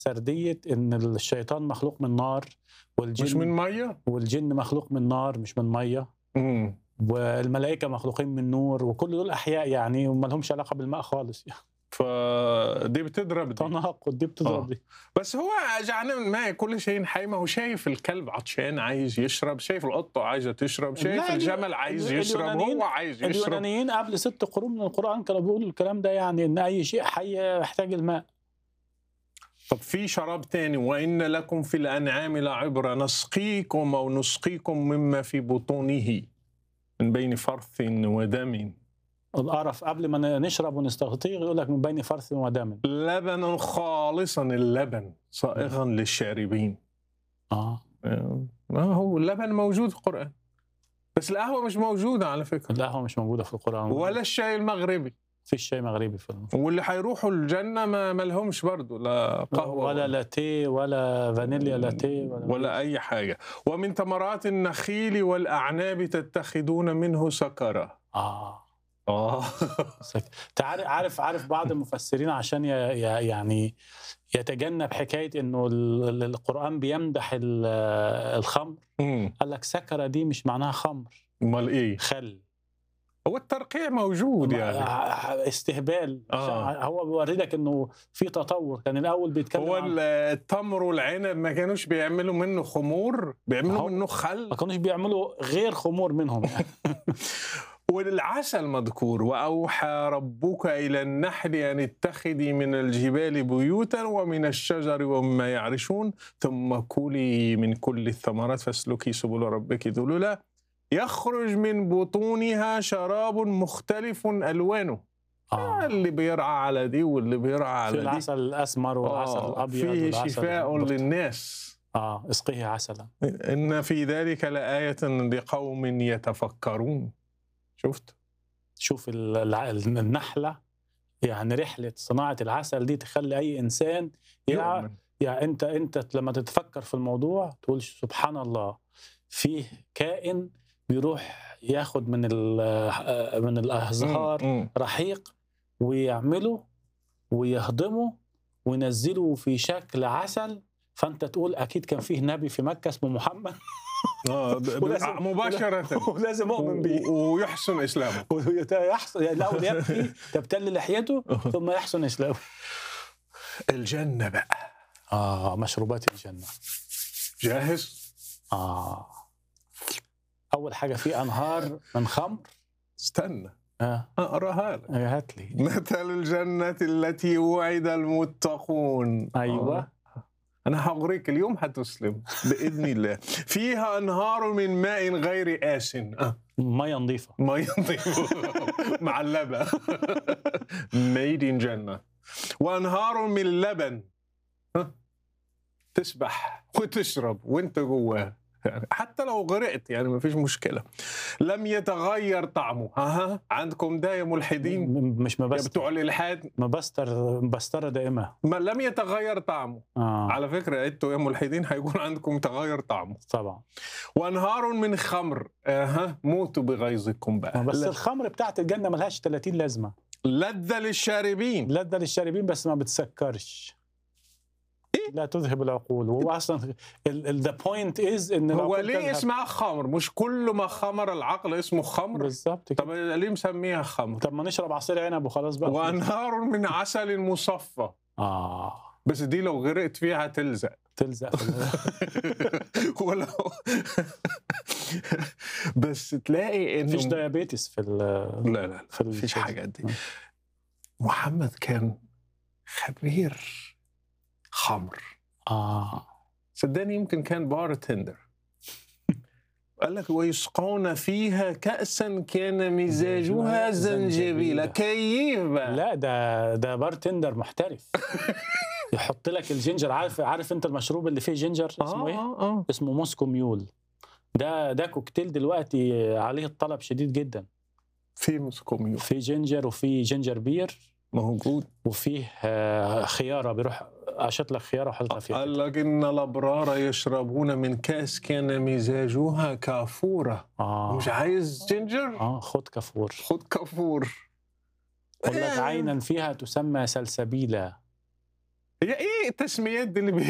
سرديه ان الشيطان مخلوق من نار والجن مش من ميه والجن مخلوق من نار مش من ميه مم. والملائكه مخلوقين من نور وكل دول احياء يعني وما لهمش علاقه بالماء خالص يعني فدي بتضرب دي. تناقض دي بتضرب آه. دي بس هو جعلنا من الماء كل شيء حي ما هو شايف الكلب عطشان عايز يشرب شايف القطة عايزة تشرب شايف لا، الجمل عايز ال- يشرب اليونانيين- هو عايز يشرب اليونانيين قبل ست قرون من القران كانوا بيقولوا الكلام ده يعني ان اي شيء حي يحتاج الماء طب في شراب تاني وإن لكم في الأنعام لعبرة نسقيكم أو نسقيكم مما في بطونه من بين فرث ودم القرف قبل ما نشرب ونستغطيه يقول لك من بين فرث ودم لبنا خالصا اللبن صائغا للشاربين اه ما هو اللبن موجود في القرآن بس القهوة مش موجودة على فكرة القهوه مش موجوده في القران ولا الشاي المغربي فيش شيء مغربي في القرآن. واللي هيروحوا الجنة ما ملهمش برضو لا قهوة ولا لاتيه ولا فانيليا لاتيه ولا, ولا أي حاجة ومن ثمرات النخيل والأعناب تتخذون منه سكرا اه آه سك- تعرف عارف عارف بعض المفسرين عشان ي- ي- يعني يتجنب حكايه انه ال- ال- القران بيمدح ال- الخمر أمم. قال لك سكره دي مش معناها خمر أمال إيه خل هو الترقيع موجود يعني استهبال آه. هو بيوريلك انه في تطور كان الاول بيتكلم هو عن ال- التمر والعنب ما كانوش بيعملوا منه خمور بيعملوا هو- منه خل ما كانوش بيعملوا غير خمور منهم يعني. والعسل مذكور وأوحى ربك إلى النحل أن اتخذي من الجبال بيوتا ومن الشجر ومما يعرشون ثم كلي من كل الثمرات فاسلكي سبل ربك ذللا يخرج من بطونها شراب مختلف ألوانه آه. اللي بيرعى على دي واللي بيرعى في على دي العسل الاسمر والعسل آه، الابيض فيه والعسل شفاء البرتقالي. للناس اه اسقيه عسلا إن في ذلك لآية لقوم يتفكرون شفت؟ شوف ال- الع- النحله يعني رحله صناعه العسل دي تخلي اي انسان يع... يؤمن. يعني انت انت لما تتفكر في الموضوع تقول سبحان الله فيه كائن بيروح ياخد من ال- من الازهار مم. رحيق ويعمله ويهضمه وينزله في شكل عسل فانت تقول اكيد كان فيه نبي في مكه اسمه محمد آه ب- ب- ولازم- مباشرة ولازم اؤمن بيه و- ويحسن اسلامه ويحصل يعني الاول يبكي تبتل لحيته ثم يحسن اسلامه الجنة بقى اه مشروبات الجنه جاهز اه اول حاجه في انهار من خمر استنى اه اقراها لك هات لي مثل الجنة التي وعد المتقون ايوه آه. أنا هغريك اليوم هتسلم بإذن الله فيها أنهار من ماء غير آسن آه. ميه نظيفه ما ينضيف معلبة ميد ان جنة وأنهار من لبن ها؟ تسبح وتشرب وانت جواه يعني حتى لو غرقت يعني ما فيش مشكلة لم يتغير طعمه ها ها عندكم ده يا ملحدين م- مش يا مبستر بتوع الإلحاد مبستر مبستره دائمه ما لم يتغير طعمه اه على فكرة انتوا يا ملحدين هيكون عندكم تغير طعمه طبعا وأنهار من خمر اها موتوا بغيظكم بقى بس لا- الخمر بتاعت الجنه ملهاش 30 لازمه لذة للشاربين لذة للشاربين بس ما بتسكرش لا تذهب العقول وهو اصلا ذا بوينت از ان هو العقول ليه تذهب. اسمها خمر مش كل ما خمر العقل اسمه خمر بالظبط كده طب ليه مسميها خمر طب ما نشرب عصير عنب وخلاص بقى وانهار من عسل مصفى اه بس دي لو غرقت فيها هتلزق تلزق في ال- ولو بس تلاقي انه مفيش ديابيتس في ال لا لا في مفيش ال- حاجات دي محمد كان خبير خمر اه صدقني يمكن كان بار تندر قال لك ويسقون فيها كأسا كان مزاجها زنجبيلا كيف بقى لا ده ده بارتندر محترف يحط لك الجينجر عارف عارف انت المشروب اللي فيه جينجر اسمه ايه؟ اه اه اسمه موسكو ميول ده ده كوكتيل دلوقتي عليه الطلب شديد جدا في مسكوميو في جينجر وفي جينجر بير موجود وفيه آه، خياره بيروح اشط لك خياره وحاططها فيها قال لك ان الابرار يشربون من كاس كان مزاجها كافوره اه مش عايز جينجر اه خد كافور خد كافور يقول لك عينا فيها تسمى سلسبيلا هي ايه التسميات دي اللي